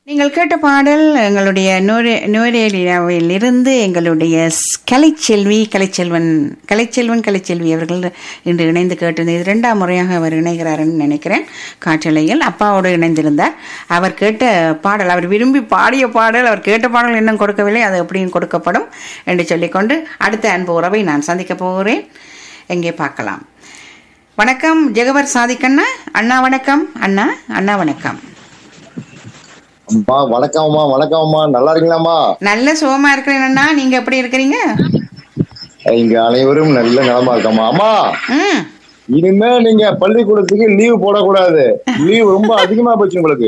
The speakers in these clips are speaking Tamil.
நீங்கள் கேட்ட பாடல் எங்களுடைய நூறு நூரேலியாவில் இருந்து எங்களுடைய ஸ்- கலைச்செல்வி கலைச்செல்வன் கலைச்செல்வன் கலைச்செல்வி அவர்கள் இன்று இணைந்து கேட்டிருந்தது இது இரண்டாம் முறையாக அவர் இணைகிறாருன்னு நினைக்கிறேன் காற்றலையில் அப்பாவோடு இணைந்திருந்தார் அவர் கேட்ட பாடல் அவர் விரும்பி பாடிய பாடல் அவர் கேட்ட பாடல் இன்னும் கொடுக்கவில்லை அது எப்படியும் கொடுக்கப்படும் என்று சொல்லிக்கொண்டு அடுத்த அன்பு உறவை நான் சந்திக்க போகிறேன் எங்கே பார்க்கலாம் வணக்கம் ஜெகவர் சாதிக்கண்ணா அண்ணா வணக்கம் அண்ணா அண்ணா வணக்கம் அம்மா வணக்கம்மா வணக்கம்மா நல்லா இருக்கீங்களாம்மா நல்ல சுகமா இருக்கிறேன் அண்ணா நீங்க எப்படி இருக்கிறீங்க இங்க அனைவரும் நல்ல நலமா இருக்கம்மா அம்மா ம் இனிமே நீங்க பள்ளிக்கூடத்துக்கு லீவ் போடக்கூடாது லீவ் ரொம்ப அதிகமா போச்சு உங்களுக்கு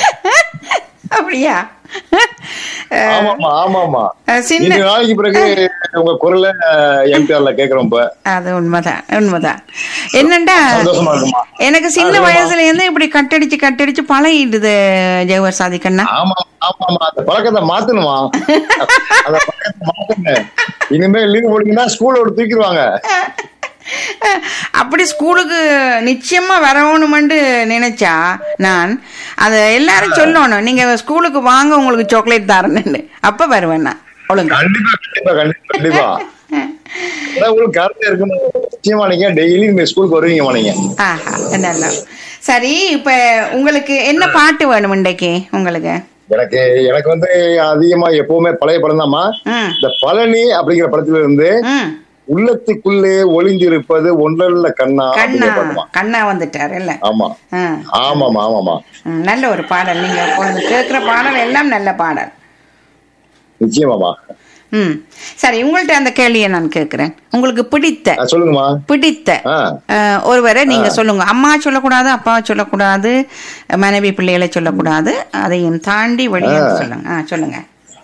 அப்படியா அஹ், ஆமாமா ஆமாமா அஹ், சின்ன இந்த நாளைக்கு பிறகு உங்க குரல எம்டிஆர்ல கேக்குறோம் இப்ப அது உண்மைதான் உண்மைதான் என்னண்டா சந்தோஷமா இருக்குமா எனக்கு சின்ன வயசுல இருந்து இப்படி கட்டடிச்சு கட்டடிச்சு பழகிடுது ஜெகவர் சாதிக்கண்ணா ஆமா ஆமாமா அந்த பழக்கத்தை மாத்தணுமா அந்த பழக்கத்தை மாத்துங்க இனிமே லீவ் போட்டீங்கன்னா ஸ்கூல்ல ஒரு தூக்கிடுவாங்க அஹ், அப்படி ஸ்கூலுக்கு நிச்சயமா வரணுமென்று நினைச்சா நான் அதை எல்லாரும் சொல்லணும் நீங்க ஸ்கூலுக்கு வாங்க உங்களுக்கு சாக்லேட் தரேன்னு அப்ப வருவேன் நான் ஒழுங்கா கண்டிப்பா கண்டிப்பா கண்டிப்பா கண்டிப்பா அதான் உங்களுக்கு கருத்து இருக்கு நிச்சயமா நீங்க டெய்லி நீங்க ஸ்கூலுக்கு வருவீங்கம்மா நீங்க ஆஹா நல்லா சரி இப்ப உங்களுக்கு என்ன பாட்டு வேணும் இன்றைக்கு உங்களுக்கு எனக்கு எனக்கு வந்து அதிகமா எப்பவுமே பழைய படம் தான்மா ம் இந்த பழனி அப்படிங்கிற படத்துல இருந்து ம் உள்ளத்துக்குள்ளே ஒளிந்திருப்பது ஒன்றல்ல கண்ணா கண்ணா அப்படிங்கிற பாட்டுமா கண்ணா வந்துட்டார் இல்ல ஆமா ஆ. ஆமாமா ஆமாமா ம், நல்ல ஒரு பாடல் நீங்க இப்பொழுது கேட்கிற பாடல் எல்லாம் நல்ல பாடல் நிச்சயமாமா ம் சரி உங்கள்ட்ட அந்த கேள்வியை நான் கேட்கிறேன் உங்களுக்கு பிடித்த ஆ, சொல்லுங்கம்மா பிடித்த ஆ அஹ், ஒருவரை நீங்க சொல்லுங்க அம்மா சொல்லக்கூடாது அப்பா சொல்லக்கூடாது மனைவி பிள்ளைகளை சொல்லக்கூடாது அதையும் தாண்டி வெளியே ஆ. சொல்லுங்க ஆ சொல்லுங்க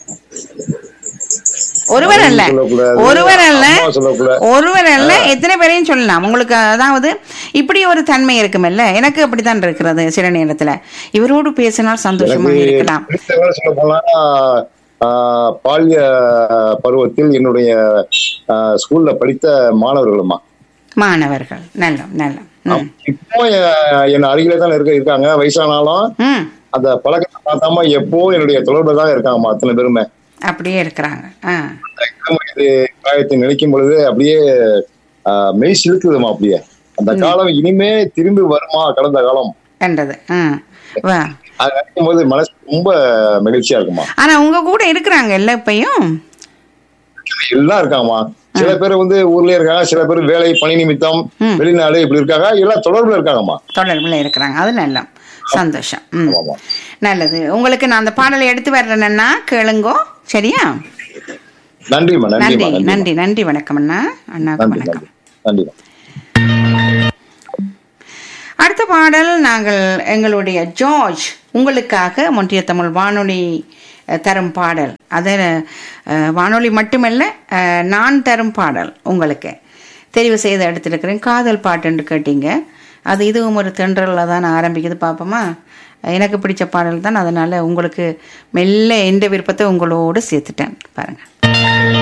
ஒருவர் அல்ல சொல்லக்கூடாது, ஒருவர் அல்ல அம்மா சொல்லக்கூடாது. ஒருவர் அல்ல எத்தனை பேரையும் சொல்லலாம் உங்களுக்கு அதாவது இப்படி ஒரு தன்மை இருக்குமில்ல எனக்கு அப்படித்தான் இருக்கிறது சில நேரத்துல இவரோடு பேசினால் சந்தோஷமா எனக்கு இருக்கலாம் பிடித்தவரை சொல்ல போனா ஆ, பால்ய பருவத்தில் என்னுடைய ஆ, ஸ்கூல்ல படித்த மாணவர்களுமா மாணவர்கள் நல்ல நல்ல ம். இப்போ எ- என் அருகில தான் இருக்க இருக்காங்க வயசானாலும் ம் அந்த பழக்கத்தை பார்த்தாம எப்போ என்னுடைய தொடர்பு தான் இருக்காங்கம்மா அத்தனை பேருமே அப்படியே இருக்கிறாங்க ஆ இளம் வயது காயத்தை நினைக்கும் பொழுது அப்படியே ஆஹ், மெய் சிலுக்குதுமா அப்படியே அந்த காலம் இனிமே திரும்பி வருமா கடந்த காலம் என்றது ஆ வா அது நினைக்கும் போது மனசு ரொம்ப மகிழ்ச்சியா இருக்குமா ஆனா உங்க கூட இருக்கிறாங்க இல்ல இப்பயும் எல்லாம் இருக்காங்கம்மா சில பேர் வந்து ஊர்லயே இருக்காங்க சில பேர் வேலை பணி நிமித்தம் ம். வெளிநாடு இப்படி இருக்காங்க எல்லாம் தொடர்புல இருக்காங்கம்மா தொடர்புல இருக்கிறாங்க அது நல்ல சந்தோஷம் ம் ஆமாமா நல்லது உங்களுக்கு நான் அந்த பாடலை எடுத்து வர்றேன்னா கேளுங்கோ சரியா நன்றிம்மா நன்றி நன்றிம்மா நன்றி நன்றி நன்றி வணக்கம் அண்ணா அண்ணாக்கு நன்றி வணக்கம் நன்றி நன்றிம்மா அடுத்த பாடல் நாங்கள் எங்களுடைய ஜார்ஜ் உங்களுக்காக மொன்றிய தமிழ் வானொலி அஹ், தரும் பாடல் அது அஹ், வானொலி மட்டுமல்ல அஹ், நான் தரும் பாடல் உங்களுக்கு தெரிவு செய்து எடுத்திருக்கிறேன் காதல் பாட்டு என்று கேட்டீங்க அது இதுவும் ஒரு தென்றலில் தான் ஆரம்பிக்குது பார்ப்போமா எனக்கு பிடிச்ச பாடல் தான் அதனால் உங்களுக்கு மெல்ல எந்த விருப்பத்தை உங்களோடு சேர்த்துட்டேன் பாருங்கள்